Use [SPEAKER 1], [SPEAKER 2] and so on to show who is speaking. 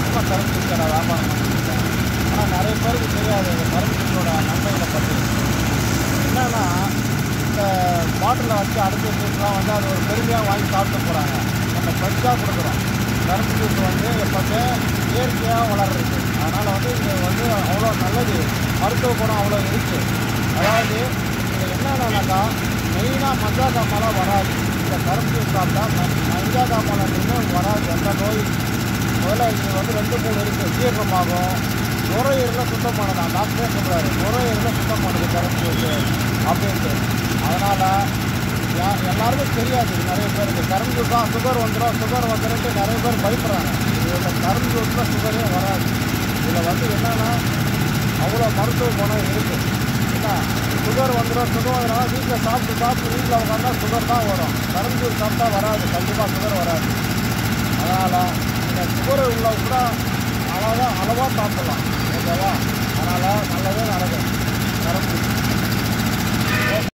[SPEAKER 1] வருஷமாக கரும்பு ஜூஸ் கடை வியாபாரம் பண்ணிருக்கேன் ஆனால் நிறைய பேருக்கு தெரியாது இந்த கரும்பு ஜூஸோட நன்மைகளை பற்றி என்னன்னா இந்த பாட்டிலில் வச்சு அடைச்சி வச்சுலாம் வந்து அது ஒரு பெருமையாக வாங்கி சாப்பிட்டு போகிறாங்க நம்ம ஃப்ரெஷ்ஷாக கொடுக்குறோம் கரும்பு ஜூஸ் வந்து எப்போவுமே இயற்கையாக வளர்றது அதனால் வந்து இது வந்து அவ்வளோ நல்லது மருத்துவ குணம் அவ்வளோ இருக்குது அதாவது இது என்னென்னாக்கா மெயினாக மஞ்சா காமாலாம் வராது இந்த கரும்பு ஜூஸ் சாப்பிட்டா ம- மஞ்சா காமாலன்னு வராது எந்த நோய் முதல்ல இது வந்து ரெண்டு மூணு இருக்குது ஜீரணமாகும் நுரையீரலை சுத்தம் பண்ணலாம் டாக்டரே சொல்கிறாரு நுரையீரலை சுத்தம் பண்ணுது கரும்பு ஜூஸ் அப்படின்ட்டு அதனால் யா- எல்லாருக்கும் தெரியாது இது நிறைய பேருக்கு கரும்பு ஜூஸ் தான் சுகர் வந்துடும் சுகர் வந்துடும்ட்டு நிறைய பேர் பயப்படுறாங்க இதில் கரும்பு ஜூஸில் சுகரே வராது இதில் வந்து என்னென்னா அவ்வளோ மருத்துவ குணம் இருக்குது என்ன சுகர் வந்துடும் சுகர் வந்துடும் வீட்டில் சாப்பிட்டு சாப்பிட்டு வீட்டில் உட்காந்தா சுகர் தான் வரும் கரும்பு ஜூஸ் சாப்பிட்டா வராது கண்டிப்பாக சுகர் வராது அதனால் இந்த சுகர் உள்ள கூட அளவாக அளவாக சாப்பிடலாம் ஓகேவா அதனால் நல்லதே நடக்கும்